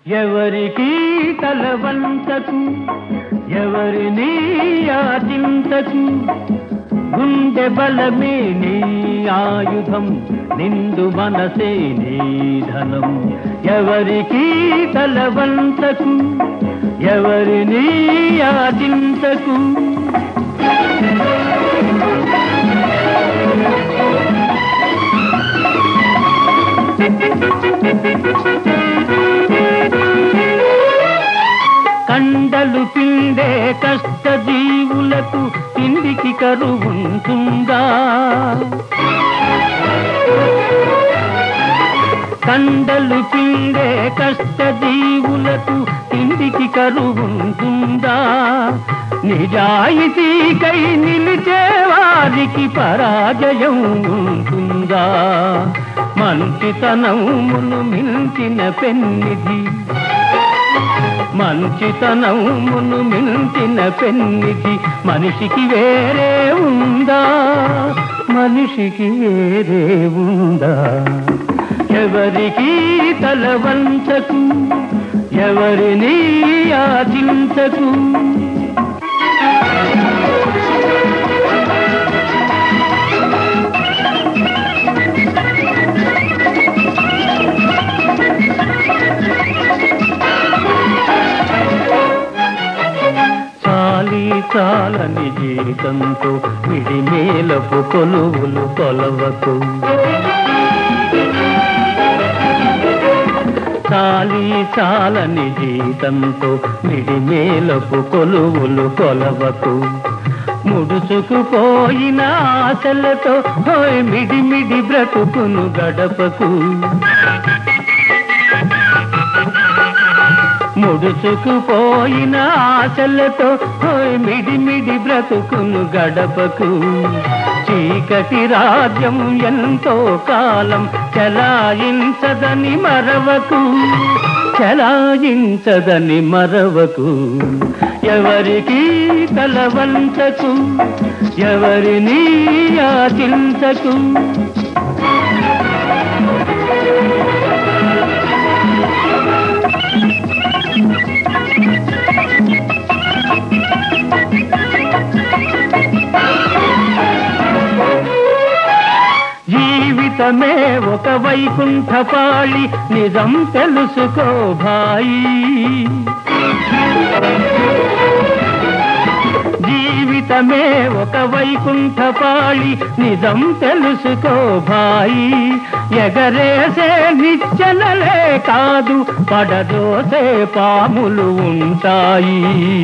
ఎవరికి తలవంతకు ఎవరిని యాచింతకు గుండె బలమే నీ ఆయుధం నిండు మనసే నీ ధనం ఎవరికి తలవంతకు ఎవరిని యాచింతకు కండలు పిండే కష్ట జీవులకు తిండికి కరువుంటుందా కండలు పిండే కష్ట జీవులకు తిండికి కరువుంటుందా నిజాయితీకై నిలిచే వారికి పరాజయం ఉంటుందా మంచితనమును మించిన పెన్నిధి మంచితనమును మించిన పెన్నిధి మనిషికి వేరే ఉందా మనిషికి వేరే ఉందా ఎవరికి తలవంచకు ఎవరిని యాచించకు చాలి చాలని జీవితంతో విడిమేలపు కొలువులు కొలవకు చాలి చాలని జీవితంతో విడిమేలపు కొలువులు కొలవకు ముడుచుకుపోయిన ఆశలతో హోయ్ మిడిమిడి బ్రతుకును గడపకు ముడుచుకుపోయిన ఆశలతో హోయ్ మిడిమిడి బ్రతుకును గడపకు చీకటి రాజ్యం ఎంతో కాలం చలాయించదని మరవకు చలాయించదని మరవకు ఎవరికి తలవంచకు ఎవరిని యాచించకు జీవితమే ఒక వైకుంఠపాళి నిజం తెలుసుకో భాయి జీవితమే ఒక వైకుంఠపాళి నిజం తెలుసుకో భాయి ఎగరేసే నిచ్చనలే కాదు పడదోసే పాములు ఉంటాయి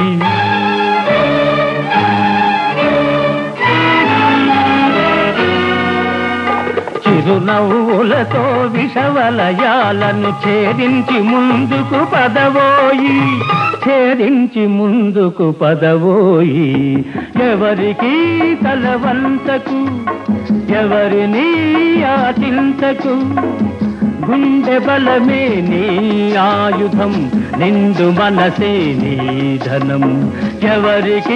చిరునవ్వులతో విషవలయాలను ఛేదించి ముందుకు పదవోయి ఛేదించి ముందుకు పదవోయి ఎవరికి తలవంతకు ఎవరిని యాచింతకు గుండె బలమే నీ ఆయుధం నిండు మనసే నీ ధనం ఎవరికి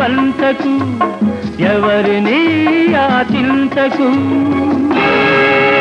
తలవంతకు ఎవరిని యాచింతకు